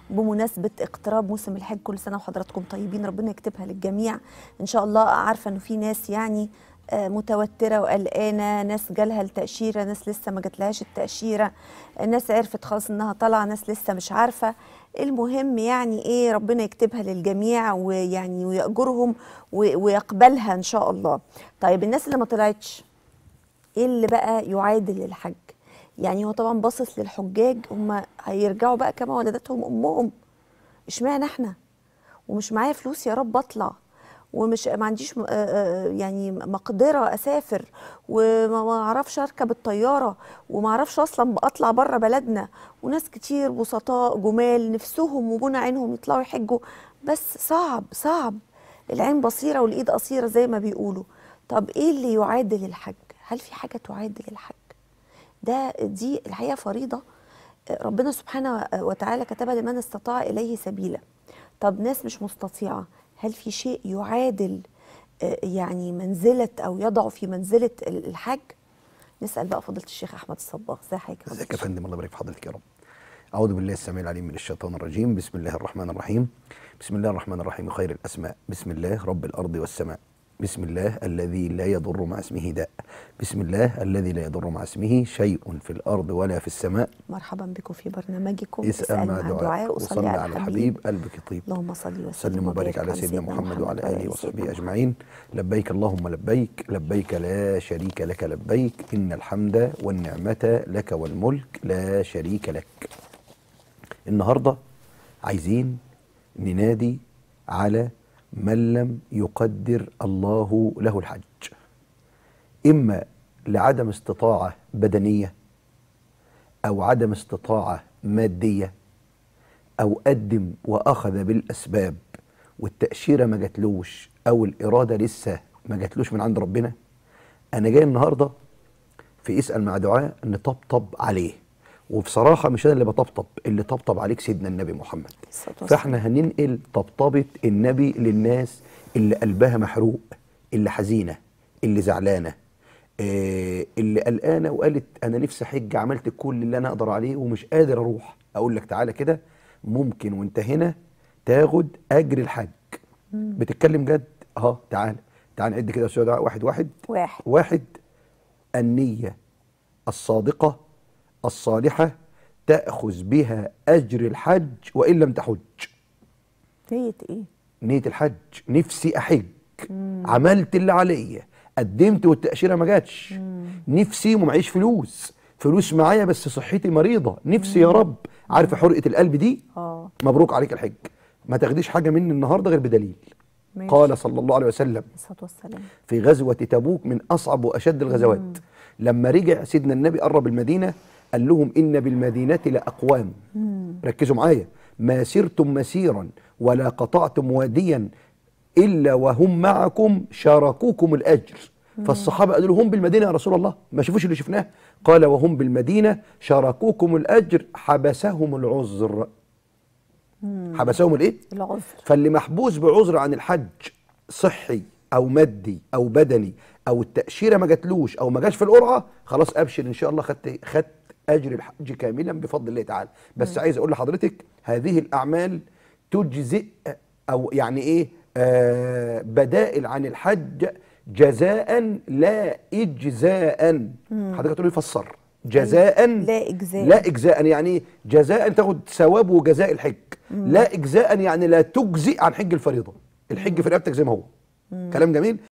بمناسبه اقتراب موسم الحج كل سنه وحضراتكم طيبين ربنا يكتبها للجميع ان شاء الله عارفه انه في ناس يعني آه، متوتره وقلقانه ناس جالها التاشيره ناس لسه ما جاتلهاش التاشيره ناس عرفت خلاص انها طالعه ناس لسه مش عارفه المهم يعني ايه ربنا يكتبها للجميع ويعني ويأجرهم و- ويقبلها ان شاء الله طيب الناس اللي ما طلعتش ايه اللي بقى يعادل الحج يعني هو طبعا باصص للحجاج هم هيرجعوا بقى كما ولدتهم امهم اشمعنى احنا ومش معايا فلوس يا رب اطلع ومش ما عنديش م- آه، آه، يعني مقدره اسافر وما ما اعرفش اركب الطياره وما اعرفش اصلا اطلع بره بلدنا وناس كتير بسطاء جمال نفسهم وبنى عينهم يطلعوا يحجوا بس صعب صعب العين بصيره والايد قصيره زي ما بيقولوا طب ايه اللي يعادل الحج هل في حاجه تعادل الحج ده دي الحقيقه فريضه ربنا سبحانه وتعالى كتبها لمن استطاع اليه سبيلا طب ناس مش مستطيعه هل في شيء يعادل آه، يعني منزله او يضع في منزله الحج نسال بقى فضيله الشيخ احمد الصباغ ازي حضرتك يا ازيك يا فضيلة فندم الله يبارك في حضرتك يا رب اعوذ بالله السميع العليم من الشيطان الرجيم بسم الله الرحمن الرحيم بسم الله الرحمن الرحيم خير الاسماء بسم الله رب الارض والسماء بسم الله الذي لا يضر مع اسمه داء بسم الله الذي لا يضر مع اسمه شيء في الارض ولا في السماء مرحبا بكم في برنامجكم اسال مع دعاء وصلي على الحبيب قلبك يطيب اللهم صل وسلم سلم وبارك على سيدنا محمد وعلى اله وصحبه اجمعين لبيك اللهم لبيك لبيك لا شريك لك لبيك ان الحمد والنعمه لك والملك لا شريك لك النهارده عايزين ننادي على من لم يقدر الله له الحج اما لعدم استطاعه بدنيه او عدم استطاعه ماديه او قدم واخذ بالاسباب والتاشيره ما جاتلوش او الاراده لسه ما جاتلوش من عند ربنا انا جاي النهارده في اسال مع دعاء نطبطب عليه وبصراحه مش انا اللي بطبطب اللي طبطب عليك سيدنا النبي محمد الصلاة والسلام. فاحنا هننقل طبطبه النبي للناس اللي قلبها محروق اللي حزينه اللي زعلانه آه، اللي قلقانه وقالت انا نفسي حج عملت كل اللي انا اقدر عليه ومش قادر اروح اقول لك تعالى كده ممكن وانت هنا تاخد اجر الحج بتتكلم جد اه تعالى تعال نعد كده يا استاذ دعاء واحد واحد واحد واحد النية الصادقة الصالحة تأخذ بها أجر الحج وإن لم تحج نية ايه نية الحج نفسي أحج عملت اللي عليا قدمت والتأشيرة ما جاتش نفسي ومعيش فلوس فلوس معايا بس صحتي مريضة نفسي يا رب عارفة حرقة القلب دي اه مبروك عليك الحج ما تاخديش حاجة مني النهاردة غير بدليل ماشي. قال صلى الله عليه وسلم الصلاه والسلام في غزوة تبوك من أصعب وأشد الغزوات لما رجع سيدنا النبي قرب المدينة قال لهم إن بالمدينة لأقوام ركزوا معايا ما سرتم مسيرا ولا قطعتم واديا إلا وهم معكم شاركوكم الأجر فالصحابة قالوا له هم بالمدينة يا رسول الله ما شافوش اللي شفناه قال وهم بالمدينة شاركوكم الأجر حبسهم العذر حبسهم الإيه؟ العذر فاللي محبوس بعذر عن الحج صحي او مادي او بدني او التاشيره ما جاتلوش او ما جاش في القرعه خلاص ابشر ان شاء الله خدت خدت اجر الحج كاملا بفضل الله تعالى بس عايز اقول لحضرتك هذه الاعمال تجزئ او يعني ايه آه بدائل عن الحج جزاء لا اجزاء حضرتك تقول لي فسر جزاء لا إجزاء. لا اجزاء يعني إيه؟ جزاء تاخد ثواب وجزاء الحج لا اجزاء يعني لا تجزئ عن حج الفريضه الحج في رقبتك زي ما هو كلام جميل